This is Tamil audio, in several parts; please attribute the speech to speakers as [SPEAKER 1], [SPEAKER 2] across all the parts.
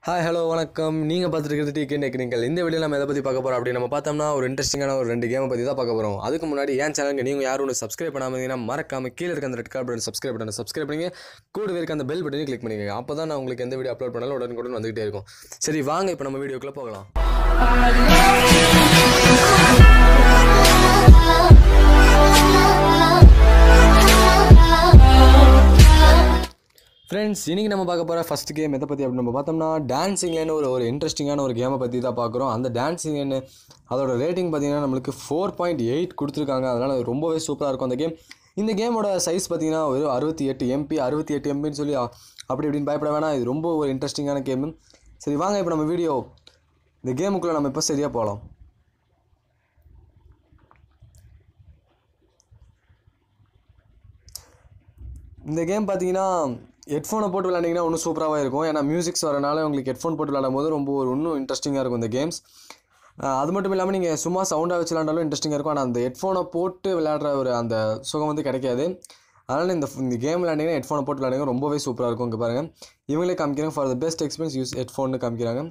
[SPEAKER 1] ஹாய் ஹலோ வணக்கம் நீங்கள் பார்த்துருக்கிறது டி கே டெக்னிக்கல் இந்த வீடியோ நம்ம எதை பற்றி பார்க்க போகிறோம் அப்படி நம்ம பார்த்தோம்னா ஒரு இன்ட்ரெஸ்டிங்கான ஒரு ரெண்டு கேமை பற்றி தான் பார்க்க போகிறோம் அதுக்கு முன்னாடி ஏன் சேனலுக்கு நீங்கள் யாரும் ஒன்று சப்ஸ்கிரைப் பண்ணாமல் இருந்தீங்கன்னா மறக்காம கீழே இருக்க அந்த ரெட் கார்டு பட்டன் சப்ஸ்கிரைப் பண்ணி சப்ஸ்கிரைப் பண்ணிங்க கூடவே இருக்க அந்த பெல் பட்டனையும் கிளிக் பண்ணிக்கோங்க அப்போ தான் நான் உங்களுக்கு எந்த வீடியோ அப்லோட் பண்ணாலும் உடனுக்குடன் வந்துகிட்டே இருக்கும் சரி வாங்க இப்போ நம்ம வீடியோக்குள்ளே போகலாம் ஃப்ரெண்ட்ஸ் இன்றைக்கி நம்ம பார்க்க போகிற ஃபஸ்ட் கேம் எதை பற்றி அப்படின்னு நம்ம பார்த்தோம்னா டான்சிங் லேன்னு ஒரு ஒரு இன்ட்ரெஸ்டிங்கான ஒரு கேமை பற்றி தான் பார்க்குறோம் அந்த டான்சிங் லேன்னு அதோட ரேட்டிங் பார்த்தீங்கன்னா நம்மளுக்கு ஃபோர் பாயிண்ட் எயிட் கொடுத்துருக்காங்க அதனால் ரொம்பவே சூப்பராக இருக்கும் அந்த கேம் இந்த கேமோட சைஸ் பார்த்தீங்கன்னா ஒரு அறுபத்தி எட்டு எம்பி அறுபத்தி எட்டு எம்பின்னு சொல்லி அ- அப்படி இப்படின்னு பயப்பட வேணாம் இது ரொம்ப ஒரு இன்ட்ரெஸ்டிங்கான கேமு சரி வாங்க இப்போ நம்ம வீடியோ இந்த கேமுக்குள்ளே நம்ம இப்போ சரியாக போகலாம் இந்த கேம் பார்த்தீங்கன்னா ஹெட்ஃபோனை போட்டு விளையாண்டிங்கன்னா இன்னும் சூப்பராகவே இருக்கும் ஏன்னா மியூசிக்ஸ் வரனால உங்களுக்கு ஹெட்ஃபோன் போட்டு விளையாடும் போது ரொம்ப ஒரு இன்னும் இன்ட்ரெஸ்டிங்காக இருக்கும் இந்த கேம்ஸ் அது மட்டும் இல்லாமல் நீங்கள் சும்மா சவுண்டாக வச்சு விளையாண்டாலும் இன்ட்ரெஸ்டிங்காக இருக்கும் ஆனால் அந்த ஹெட்ஃபோனை போட்டு விளையாடுற ஒரு அந்த சுகம் வந்து கிடைக்காது அதனால் இந்த இந்த கேம் விளையாண்டிங்கன்னா ஹெட்ஃபோனை போட்டு விளையாடுங்க ரொம்பவே சூப்பராக இருக்கும் இங்கே பாருங்கள் இவங்களே காமிக்கிறாங்க for the best experience use ஹெட்ஃபோன்னு காமிக்கிறாங்க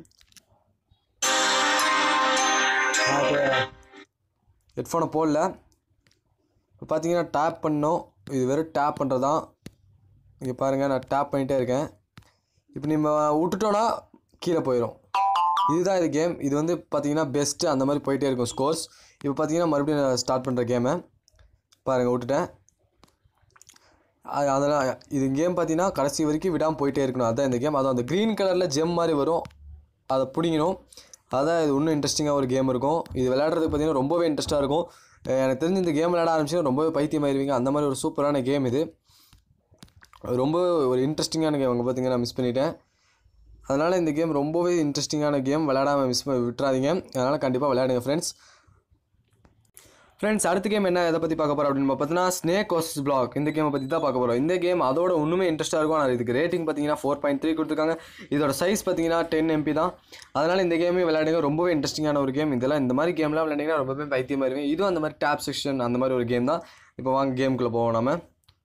[SPEAKER 1] ஹெட்ஃபோனை போடல இப்போ பார்த்தீங்கன்னா டேப் பண்ணோம் இது வெறும் டேப் பண்ணுறது தான் இங்கே பாருங்கள் நான் டேப் பண்ணிகிட்டே இருக்கேன் இப்போ நம்ம விட்டுட்டோன்னா கீழே போயிடும் இதுதான் இது கேம் இது வந்து பார்த்தீங்கன்னா பெஸ்ட்டு அந்த மாதிரி போயிட்டே இருக்கும் ஸ்கோர்ஸ் இப்போ பார்த்தீங்கன்னா மறுபடியும் நான் ஸ்டார்ட் பண்ணுற கேமை பாருங்கள் விட்டுட்டேன் அது அதெல்லாம் இது கேம் பார்த்தீங்கன்னா கடைசி வரைக்கும் விடாமல் போயிட்டே இருக்கணும் அதுதான் இந்த கேம் அதுவும் அந்த க்ரீன் கலரில் ஜெம் மாதிரி வரும் அதை பிடிக்கணும் அதான் இது இன்னும் இன்ட்ரெஸ்டிங்காக ஒரு கேம் இருக்கும் இது விளையாடுறதுக்கு பார்த்தீங்கன்னா ரொம்பவே இன்ட்ரெஸ்ட்டாக இருக்கும் அஹ் எனக்கு தெரிஞ்சு இந்த கேம் விளையாட ஆரம்பிச்சு ரொம்பவே பைத்தியமாயிருவீங்க அந்த மாதிரி ஒரு சூப்பரான கேம் இது ரொம்ப ஒரு இன்ட்ரெஸ்டிங்கான கேம் அங்கே பார்த்தீங்கன்னா நான் மிஸ் பண்ணிட்டேன் அதனால் இந்த கேம் ரொம்பவே இன்ட்ரெஸ்டிங்கான கேம் விளையாடாமல் மிஸ் விட்டுறாதீங்க அதனால் கண்டிப்பாக விளையாடுங்க ஃப்ரெண்ட்ஸ் ஃப்ரெண்ட்ஸ் அடுத்த கேம் என்ன எதை பற்றி பார்க்க போகிறோம் அப்படின்னு பார்த்தீங்கன்னா ஸ்னேக் வர்சஸ் பிளாக் இந்த கேமை பற்றி தான் பார்க்க போகிறோம் இந்த கேம் அதோட இன்னுமே இன்ட்ரெஸ்ட்டாக இருக்கும் ஆனால் இதுக்கு ரேட்டிங் பார்த்தீங்கன்னா ஃபோர் பாயிண்ட் த்ரீ கொடுத்துருக்காங்க இதோட சைஸ் பார்த்தீங்கன்னா டென் எம்பி தான் அதனால் இந்த கேமே விளையாடுங்க ரொம்பவே இன்ட்ரெஸ்டிங்கான ஒரு கேம் இதெல்லாம் இந்த மாதிரி கேம்லாம் விளையாண்டிங்கன்னா ரொம்பவே பைத்தியமாக இருக்கும் இதுவும் அந்த மாதிரி டேப் செக்ஷன் அந்த மாதிரி ஒரு கேம் தான் இப்போ வாங்க கேமுக்குள்ளே போவோம் நாம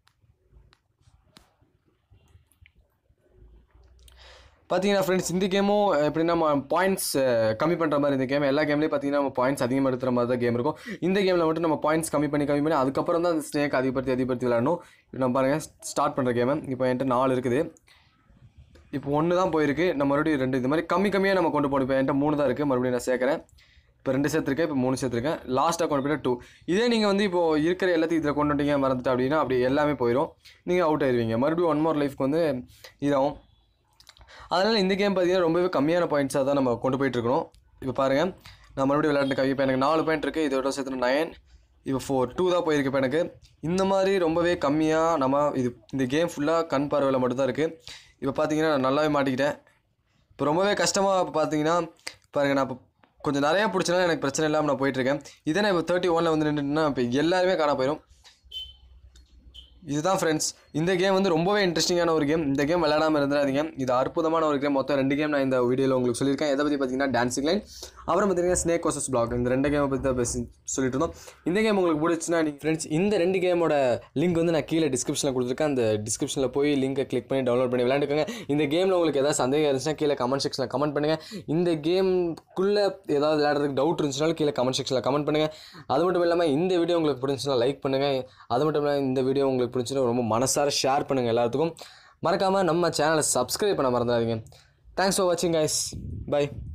[SPEAKER 1] பார்த்தீங்கன்னா ஃப்ரெண்ட்ஸ் இந்த கேமும் எப்படின்னா நம்ம பாயிண்ட்ஸ் கம்மி பண்ணுற மாதிரி இந்த கேம் எல்லா கேம்லேயும் பார்த்தீங்கன்னா நம்ம பாயிண்ட்ஸ் அதிகமாக எடுக்கிற மாதிரி தான் கேம் இருக்கும் இந்த கேமில் மட்டும் நம்ம பாயிண்ட்ஸ் கம்மி பண்ணி கம்மி பண்ணி அதுக்கப்புறம் தான் அந்த ஸ்னேக் அதிகப்படுத்தி அதிகப்படுத்தி விளையாடணும் இப்போ நம்ம பாருங்கள் ஸ்டார்ட் பண்ணுற கேமு இப்போ என்கிட்ட நாலு இருக்குது இப்போ ஒன்று தான் போயிருக்கு நம்ம மறுபடியும் ரெண்டு இது மாதிரி கம்மி கம்மியாக நம்ம கொண்டு போகணும் இப்போ என்கிட்ட மூணு தான் இருக்குது மறுபடியும் நான் சேர்க்குறேன் இப்போ ரெண்டு சேர்த்துருக்கேன் இப்போ மூணு சேர்த்துருக்கேன் லாஸ்ட்டாக கொண்டு போய்ட்டு டூ இதே நீங்கள் வந்து இப்போ இருக்கிற எல்லாத்தையும் இதில் கொண்டு வந்துட்டீங்க மறந்துட்டு அப்படின்னா அப்படி எல்லாமே போயிடும் நீங்கள் அவுட் ஆயிருவீங்க மறுபடியும் ஒன் மோர் லைஃப்க்கு வந்து இதாகும் அதனால் இந்த கேம் பார்த்தீங்கன்னா ரொம்பவே கம்மியான பாயிண்ட்ஸாக தான் நம்ம கொண்டு போயிட்டு இருக்கணும் இப்போ பாருங்கள் நான் மறுபடியும் விளையாட்டு கவி இப்போ எனக்கு நாலு பாயிண்ட் இருக்குது இதோட சேர்த்து நயன் இப்போ ஃபோர் டூ தான் போயிருக்கு இப்போ எனக்கு இந்த மாதிரி ரொம்பவே கம்மியாக நம்ம இது இந்த கேம் ஃபுல்லாக கண் பார்வையில் மட்டும்தான் இருக்குது இப்போ பார்த்தீங்கன்னா நான் நல்லாவே மாட்டிக்கிட்டேன் இப்போ ரொம்பவே கஷ்டமாக இப்போ பார்த்தீங்கன்னா பாருங்கள் நான் இப்போ கொஞ்சம் நிறையா பிடிச்சனால எனக்கு பிரச்சனை இல்லாமல் நான் போயிட்டுருக்கேன் இதே நான் இப்போ தேர்ட்டி ஒனில் வந்து நின்றுட்டுனா இப்போ எல்லாருமே காண போயிடும் இதுதான் ஃப்ரெண்ட்ஸ் இந்த கேம் வந்து ரொம்பவே இன்ட்ரெஸ்டிங்கான ஒரு கேம் இந்த கேம் விளையாடாமல் இருந்துடாதீங்க இது அற்புதமான ஒரு கேம் மொத்தம் ரெண்டு கேம் நான் இந்த வீடியோவில் உங்களுக்கு சொல்லியிருக்கேன் எதை பற்றி பார்த்தீங்கன்னா டான்சிங் லைன் அப்புறம் பார்த்தீங்கன்னா ஸ்னேக் வர்சஸ் பிளாக் இந்த ரெண்டு கேமை பற்றி தான் பேசி சொல்லிட்டு இருந்தோம் இந்த கேம் உங்களுக்கு பிடிச்சுன்னா நீங்கள் ஃப்ரெண்ட்ஸ் இந்த ரெண்டு கேமோட லிங்க் வந்து நான் கீழே டிஸ்கிரிப்ஷனில் கொடுத்துருக்கேன் அந்த டிஸ்கிரிப்ஷனில் போய் லிங்கை கிளிக் பண்ணி டவுன்லோட் பண்ணி விளையாண்டுக்கோங்க இந்த கேமில் உங்களுக்கு ஏதாவது சந்தேகம் இருந்துச்சுன்னா கீழே கமெண்ட் செக்ஷனில் கமெண்ட் பண்ணுங்கள் இந்த கேம்குள்ளே ஏதாவது விளையாடுறதுக்கு டவுட் இருந்துச்சுனாலும் கீழே கமெண்ட் செக்ஷனில் கமெண்ட் பண்ணுங்கள் அது மட்டும் இல்லாமல் இந்த வீடியோ உங்களுக்கு பிடிச்சுன்னா லைக் பண்ணுங்கள் அது மட்டும் இல்லாமல் இந்த வீடியோ உங்களுக்கு பிடிச்சுன்னா ரொம்ப மனசார ஷேர் பண்ணுங்கள் எல்லாத்துக்கும் மறக்காமல் நம்ம சேனலை சப்ஸ்கிரைப் பண்ண மறந்துடாதீங்க தேங்க்ஸ் ஃபார் வாட்சிங் கைஸ் பை